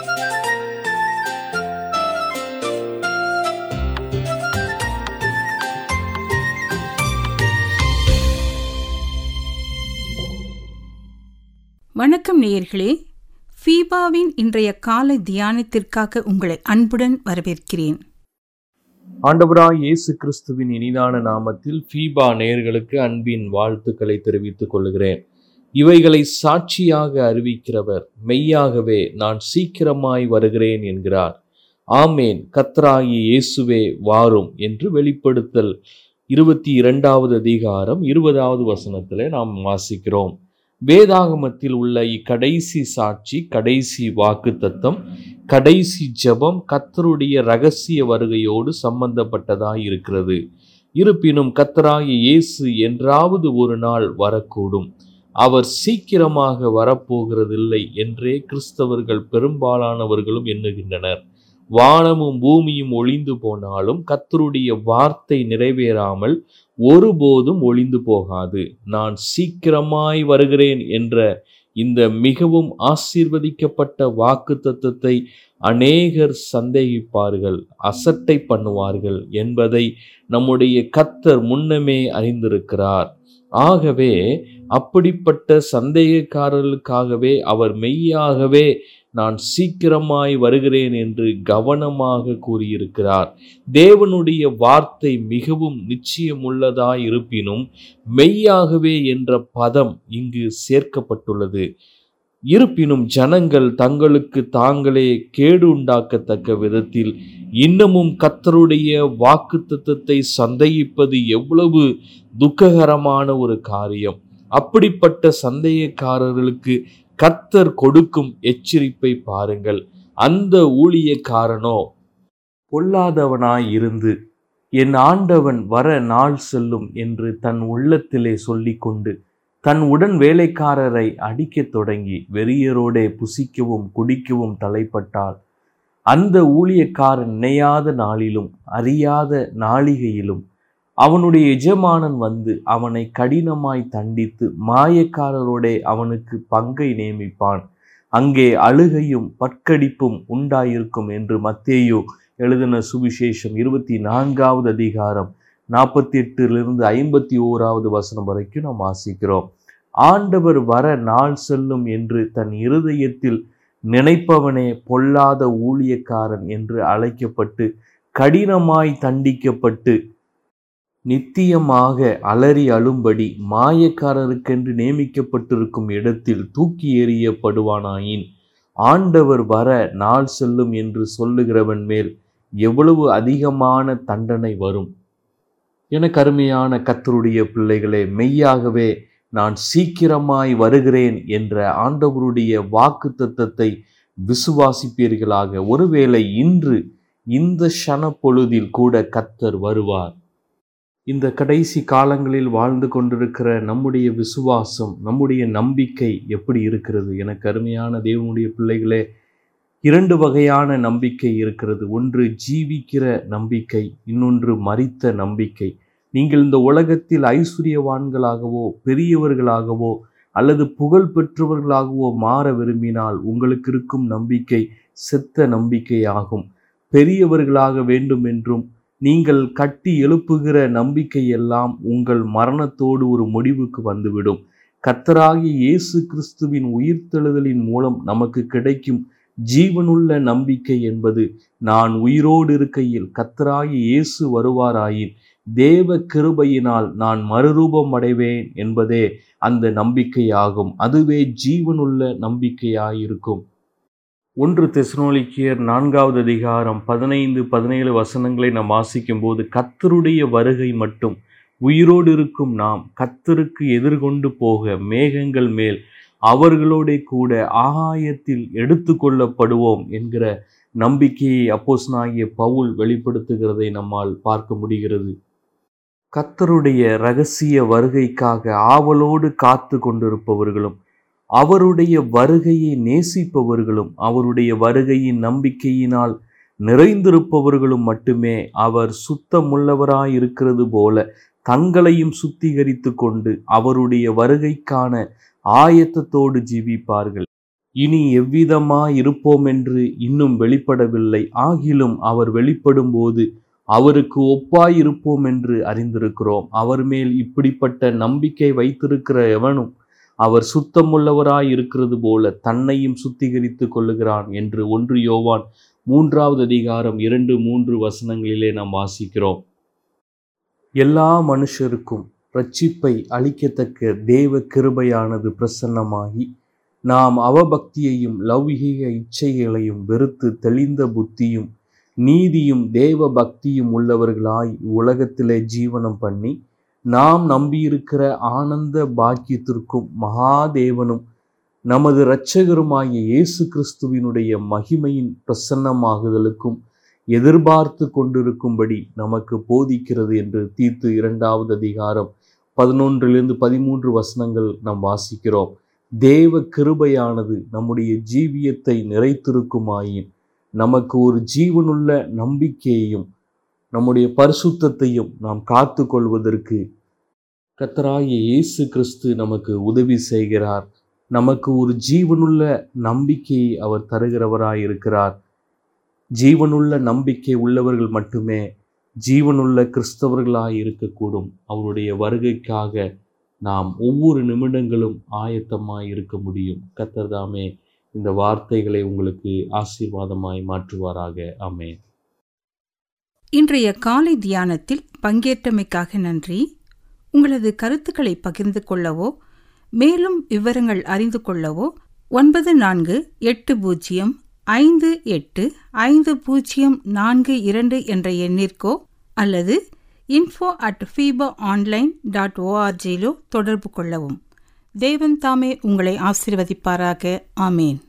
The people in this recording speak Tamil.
வணக்கம் நேயர்களே ஃபீபாவின் இன்றைய காலை தியானத்திற்காக உங்களை அன்புடன் வரவேற்கிறேன் ஆண்டவராய் இயேசு கிறிஸ்துவின் இனிதான நாமத்தில் ஃபீபா நேயர்களுக்கு அன்பின் வாழ்த்துக்களை தெரிவித்துக் கொள்கிறேன் இவைகளை சாட்சியாக அறிவிக்கிறவர் மெய்யாகவே நான் சீக்கிரமாய் வருகிறேன் என்கிறார் ஆமேன் கத்ராயி இயேசுவே வாரும் என்று வெளிப்படுத்தல் இருபத்தி இரண்டாவது அதிகாரம் இருபதாவது வசனத்திலே நாம் வாசிக்கிறோம் வேதாகமத்தில் உள்ள இக்கடைசி சாட்சி கடைசி வாக்கு தத்தம் கடைசி ஜெபம் கத்தருடைய ரகசிய வருகையோடு சம்பந்தப்பட்டதாய் இருக்கிறது இருப்பினும் கத்தராகிய இயேசு என்றாவது ஒரு நாள் வரக்கூடும் அவர் சீக்கிரமாக வரப்போகிறதில்லை என்றே கிறிஸ்தவர்கள் பெரும்பாலானவர்களும் எண்ணுகின்றனர் வானமும் பூமியும் ஒளிந்து போனாலும் கத்தருடைய வார்த்தை நிறைவேறாமல் ஒருபோதும் ஒளிந்து போகாது நான் சீக்கிரமாய் வருகிறேன் என்ற இந்த மிகவும் ஆசீர்வதிக்கப்பட்ட வாக்கு தத்துவத்தை அநேகர் சந்தேகிப்பார்கள் அசட்டை பண்ணுவார்கள் என்பதை நம்முடைய கத்தர் முன்னமே அறிந்திருக்கிறார் ஆகவே அப்படிப்பட்ட சந்தேகக்காரர்களுக்காகவே அவர் மெய்யாகவே நான் சீக்கிரமாய் வருகிறேன் என்று கவனமாக கூறியிருக்கிறார் தேவனுடைய வார்த்தை மிகவும் நிச்சயமுள்ளதாய் இருப்பினும் மெய்யாகவே என்ற பதம் இங்கு சேர்க்கப்பட்டுள்ளது இருப்பினும் ஜனங்கள் தங்களுக்கு தாங்களே கேடு உண்டாக்கத்தக்க விதத்தில் இன்னமும் கத்தருடைய வாக்கு தத்துவத்தை சந்தேகிப்பது எவ்வளவு துக்ககரமான ஒரு காரியம் அப்படிப்பட்ட சந்தேகக்காரர்களுக்கு கத்தர் கொடுக்கும் எச்சரிப்பை பாருங்கள் அந்த ஊழியக்காரனோ பொல்லாதவனாய் இருந்து என் ஆண்டவன் வர நாள் செல்லும் என்று தன் உள்ளத்திலே சொல்லிக்கொண்டு தன் உடன் வேலைக்காரரை அடிக்கத் தொடங்கி வெறியரோடே புசிக்கவும் குடிக்கவும் தலைப்பட்டால் அந்த ஊழியக்காரன் நினையாத நாளிலும் அறியாத நாளிகையிலும் அவனுடைய எஜமானன் வந்து அவனை கடினமாய் தண்டித்து மாயக்காரரோடே அவனுக்கு பங்கை நியமிப்பான் அங்கே அழுகையும் பற்கடிப்பும் உண்டாயிருக்கும் என்று மத்தேயோ எழுதின சுவிசேஷம் இருபத்தி நான்காவது அதிகாரம் நாற்பத்தி எட்டிலிருந்து ஐம்பத்தி ஓராவது வசனம் வரைக்கும் நாம் வாசிக்கிறோம் ஆண்டவர் வர நாள் செல்லும் என்று தன் இருதயத்தில் நினைப்பவனே பொல்லாத ஊழியக்காரன் என்று அழைக்கப்பட்டு கடினமாய் தண்டிக்கப்பட்டு நித்தியமாக அலறி அழும்படி மாயக்காரருக்கென்று நியமிக்கப்பட்டிருக்கும் இடத்தில் தூக்கி எறியப்படுவானாயின் ஆண்டவர் வர நாள் செல்லும் என்று சொல்லுகிறவன் மேல் எவ்வளவு அதிகமான தண்டனை வரும் எனக்கு அருமையான கத்தருடைய பிள்ளைகளே மெய்யாகவே நான் சீக்கிரமாய் வருகிறேன் என்ற ஆண்டவருடைய வாக்கு தத்தத்தை விசுவாசிப்பீர்களாக ஒருவேளை இன்று இந்த ஷன பொழுதில் கூட கத்தர் வருவார் இந்த கடைசி காலங்களில் வாழ்ந்து கொண்டிருக்கிற நம்முடைய விசுவாசம் நம்முடைய நம்பிக்கை எப்படி இருக்கிறது எனக்கு அருமையான தேவனுடைய பிள்ளைகளே இரண்டு வகையான நம்பிக்கை இருக்கிறது ஒன்று ஜீவிக்கிற நம்பிக்கை இன்னொன்று மறித்த நம்பிக்கை நீங்கள் இந்த உலகத்தில் ஐஸ்வர்யவான்களாகவோ பெரியவர்களாகவோ அல்லது புகழ் பெற்றவர்களாகவோ மாற விரும்பினால் உங்களுக்கு இருக்கும் நம்பிக்கை செத்த நம்பிக்கையாகும் பெரியவர்களாக வேண்டும் என்றும் நீங்கள் கட்டி எழுப்புகிற நம்பிக்கையெல்லாம் உங்கள் மரணத்தோடு ஒரு முடிவுக்கு வந்துவிடும் கத்தராகிய இயேசு கிறிஸ்துவின் உயிர்த்தெழுதலின் மூலம் நமக்கு கிடைக்கும் ஜீவனுள்ள நம்பிக்கை என்பது நான் உயிரோடு இருக்கையில் கத்தராகி இயேசு வருவாராயின் தேவ கிருபையினால் நான் மறுரூபம் அடைவேன் என்பதே அந்த நம்பிக்கையாகும் அதுவே ஜீவனுள்ள நம்பிக்கையாயிருக்கும் ஒன்று தெசனோலிக்கியர் நான்காவது அதிகாரம் பதினைந்து பதினேழு வசனங்களை நாம் வாசிக்கும் போது கத்தருடைய வருகை மட்டும் உயிரோடு இருக்கும் நாம் கத்தருக்கு எதிர்கொண்டு போக மேகங்கள் மேல் அவர்களோட கூட ஆகாயத்தில் எடுத்து கொள்ளப்படுவோம் என்கிற நம்பிக்கையை அப்போஸ்னாகிய பவுல் வெளிப்படுத்துகிறதை நம்மால் பார்க்க முடிகிறது கத்தருடைய ரகசிய வருகைக்காக ஆவலோடு காத்து கொண்டிருப்பவர்களும் அவருடைய வருகையை நேசிப்பவர்களும் அவருடைய வருகையின் நம்பிக்கையினால் நிறைந்திருப்பவர்களும் மட்டுமே அவர் சுத்தமுள்ளவராய் இருக்கிறது போல தங்களையும் சுத்திகரித்து கொண்டு அவருடைய வருகைக்கான ஆயத்தத்தோடு ஜீவிப்பார்கள் இனி எவ்விதமாய் இருப்போம் என்று இன்னும் வெளிப்படவில்லை ஆகிலும் அவர் வெளிப்படும்போது அவருக்கு ஒப்பாய் இருப்போம் என்று அறிந்திருக்கிறோம் அவர் மேல் இப்படிப்பட்ட நம்பிக்கை வைத்திருக்கிற எவனும் அவர் சுத்தமுள்ளவராய் இருக்கிறது போல தன்னையும் சுத்திகரித்துக் கொள்ளுகிறான் என்று ஒன்று யோவான் மூன்றாவது அதிகாரம் இரண்டு மூன்று வசனங்களிலே நாம் வாசிக்கிறோம் எல்லா மனுஷருக்கும் ரட்சிப்பை அளிக்கத்தக்க தேவ கிருபையானது பிரசன்னமாகி நாம் அவபக்தியையும் லௌகிக இச்சைகளையும் வெறுத்து தெளிந்த புத்தியும் நீதியும் தேவ பக்தியும் உள்ளவர்களாய் உலகத்திலே ஜீவனம் பண்ணி நாம் நம்பியிருக்கிற ஆனந்த பாக்கியத்திற்கும் மகாதேவனும் நமது இரட்சகருமாகிய இயேசு கிறிஸ்துவினுடைய மகிமையின் பிரசன்னமாகுதலுக்கும் எதிர்பார்த்து கொண்டிருக்கும்படி நமக்கு போதிக்கிறது என்று தீர்த்து இரண்டாவது அதிகாரம் பதினொன்றிலிருந்து பதிமூன்று வசனங்கள் நாம் வாசிக்கிறோம் தேவ கிருபையானது நம்முடைய ஜீவியத்தை நிறைத்திருக்குமாயின் நமக்கு ஒரு ஜீவனுள்ள நம்பிக்கையையும் நம்முடைய பரிசுத்தத்தையும் நாம் காத்து கொள்வதற்கு கத்தராகிய இயேசு கிறிஸ்து நமக்கு உதவி செய்கிறார் நமக்கு ஒரு ஜீவனுள்ள நம்பிக்கையை அவர் தருகிறவராய் இருக்கிறார் ஜீவனுள்ள நம்பிக்கை உள்ளவர்கள் மட்டுமே ஜீவனுள்ள கிறிஸ்தவர்களாய் இருக்கக்கூடும் அவருடைய வருகைக்காக நாம் ஒவ்வொரு நிமிடங்களும் ஆயத்தமாய் இருக்க முடியும் கத்தர் தாமே இந்த வார்த்தைகளை உங்களுக்கு ஆசீர்வாதமாய் மாற்றுவாராக ஆமென் இன்றைய காலை தியானத்தில் பங்கேற்றமைக்காக நன்றி உங்களது கருத்துக்களை பகிர்ந்து கொள்ளவோ மேலும் விவரங்கள் அறிந்து கொள்ளவோ ஒன்பது நான்கு எட்டு பூஜ்ஜியம் ஐந்து எட்டு ஐந்து பூஜ்ஜியம் நான்கு இரண்டு என்ற எண்ணிற்கோ அல்லது info at FIFA online dot ஓஆர்ஜியிலோ தொடர்பு கொள்ளவும் தேவன் தாமே உங்களை ஆசீர்வதிப்பாராக ஆமேன்